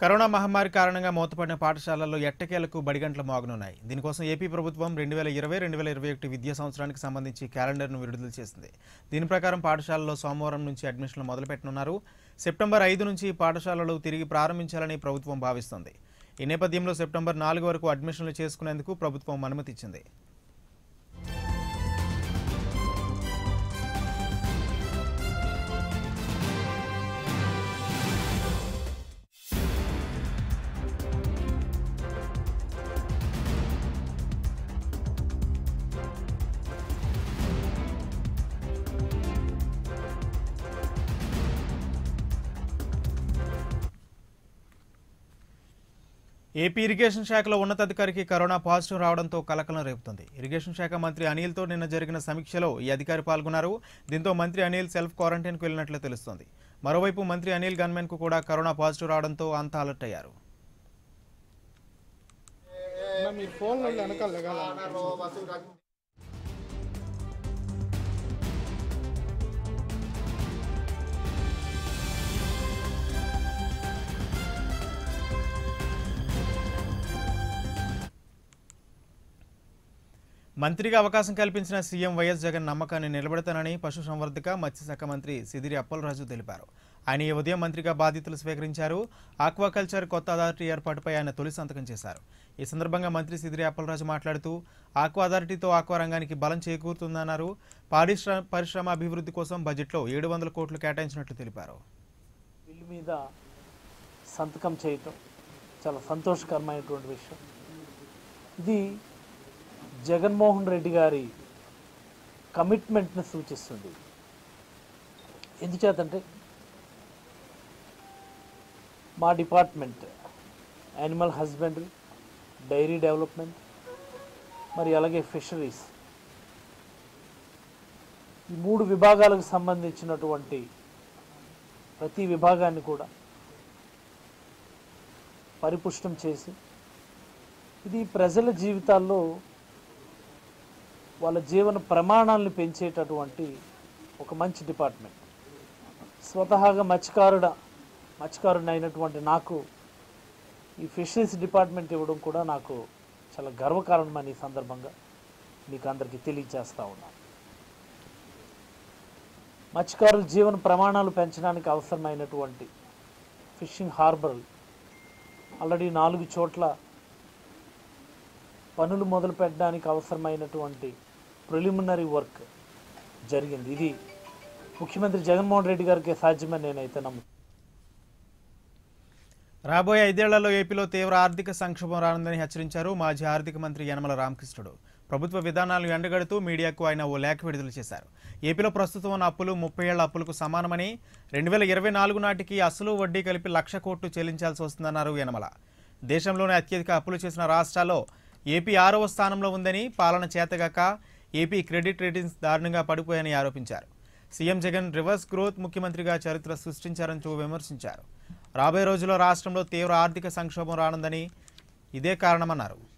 corona మహమ్మారి కారణంగా మూతపడిన పాఠశాలల్లో ఎట్టకేలకు బడిగంటలు మోగనున్నాయి దీనికోసం ఏపీ ప్రభుత్వం రెండు వేల ఇరవై రెండు వేల ఇరవై ఒకటి విద్యా సంవత్సరానికి సంబంధించి క్యాలెండర్ను విడుదల చేసింది దీని ప్రకారం పాఠశాలలో సోమవారం నుంచి అడ్మిషన్లు మొదలుపెట్టనున్నారు సెప్టెంబర్ ఐదు నుంచి పాఠశాలలు తిరిగి ప్రారంభించాలని ప్రభుత్వం భావిస్తోంది ఈ నేపథ్యంలో సెప్టెంబర్ నాలుగు వరకు అడ్మిషన్లు చేసుకునేందుకు ప్రభుత్వం అనుమతి ఇచ్చింది ఏపీ ఇరిగేషన్ శాఖలో ఉన్నతాధికారికి కరోనా పాజిటివ్ రావడంతో కలకలం రేపుతుంది ఇరిగేషన్ శాఖ మంత్రి అనిల్తో నిన్న జరిగిన సమీక్షలో ఈ అధికారి పాల్గొన్నారు దీంతో మంత్రి అనిల్ సెల్ఫ్ క్వారంటైన్కు వెళ్ళినట్లు తెలుస్తోంది మరోవైపు మంత్రి అనిల్ గన్మెన్కు కూడా కరోనా పాజిటివ్ రావడంతో అంతా అలర్ట్ అయ్యారు అన్న, మీ ఫోన్ వెనకాల లెగాల మంత్రిగా అవకాశం కల్పించిన సీఎం వైఎస్ జగన్ నమ్మకాన్ని నిలబెడతానని పశుసంవర్ధక మత్స్యశాఖ మంత్రి సిదిరి అప్పలరాజు తెలిపారు ఆయన ఈ ఉదయం మంత్రిగా బాధ్యతలు స్వీకరించారు ఆక్వాకల్చర్ కొత్త అథారిటీ ఏర్పాటుపై ఆయన తొలి సంతకం చేశారు ఈ సందర్భంగా మంత్రి సిదిరి అప్పలరాజు మాట్లాడుతూ ఆక్వా అథారిటీతో ఆక్వా రంగానికి బలం చేకూరుతుందన్నారు పారిశ్ర పరిశ్రమ అభివృద్ధి కోసం బడ్జెట్లో ఏడు వందల కోట్లు కేటాయించినట్లు తెలిపారు బిల్లు మీద సంతకం చేయటం చాలా సంతోషకరమైనటువంటి విషయం ఇది జగన్మోహన్ రెడ్డి గారి కమిట్మెంట్ని సూచిస్తుంది ఎందుచేతంటే మా department animal husbandry dairy development మరి అలాగే ఫిషరీస్ ఈ మూడు విభాగాలకు సంబంధించినటువంటి ప్రతి విభాగాన్ని కూడా పరిపుష్టం చేసి ఇది ప్రజల జీవితాల్లో వాళ్ళ జీవన ప్రమాణాలను పెంచేటటువంటి ఒక మంచి డిపార్ట్మెంట్ స్వతహాగా మత్స్యకారుడ మత్స్యకారుడు అయినటువంటి నాకు ఈ ఫిషరీస్ డిపార్ట్మెంట్ ఇవ్వడం కూడా నాకు చాలా గర్వకారణమని ఈ సందర్భంగా మీకు అందరికీ తెలియజేస్తా ఉన్నాను మత్స్యకారుల జీవన ప్రమాణాలు పెంచడానికి అవసరమైనటువంటి ఫిషింగ్ హార్బర్ ఆల్రెడీ నాలుగు చోట్ల పనులు మొదలు పెట్టడానికి అవసరమైనటువంటి ప్రిలిమినరీ వర్క్ జరిగింది ఇది ముఖ్యమంత్రి జగన్మోహన్ రెడ్డి గారికి సాధ్యమని నేనైతే నమ్ము రాబోయే ఐదేళ్లలో ఏపీలో తీవ్ర ఆర్థిక సంక్షోభం రానుందని హెచ్చరించారు మాజీ ఆర్థిక మంత్రి యనమల రామకృష్ణుడు ప్రభుత్వ విధానాలను ఎండగడుతూ మీడియాకు ఆయన ఓ లేఖ విడుదల చేశారు ఏపీలో ప్రస్తుతం ఉన్న అప్పులు ముప్పై ఏళ్ల అప్పులకు సమానమని రెండు వేల ఇరవై నాలుగు నాటికి అసలు వడ్డీ కలిపి లక్ష కోట్లు చెల్లించాల్సి వస్తుందన్నారు యనమల దేశంలోనే అత్యధిక అప్పులు చేసిన రాష్ట్రాల్లో ఏపీ ఆరవ స్థానంలో ఉందని పాలన చేతగాక ఏపీ క్రెడిట్ రేటింగ్స్ దారుణంగా పడిపోయాయని ఆరోపించారు సీఎం జగన్ రివర్స్ గ్రోత్ ముఖ్యమంత్రిగా చరిత్ర సృష్టించారంటూ విమర్శించారు రాబోయే రోజుల్లో రాష్ట్రంలో తీవ్ర ఆర్థిక సంక్షోభం రానుందని ఇదే కారణమన్నారు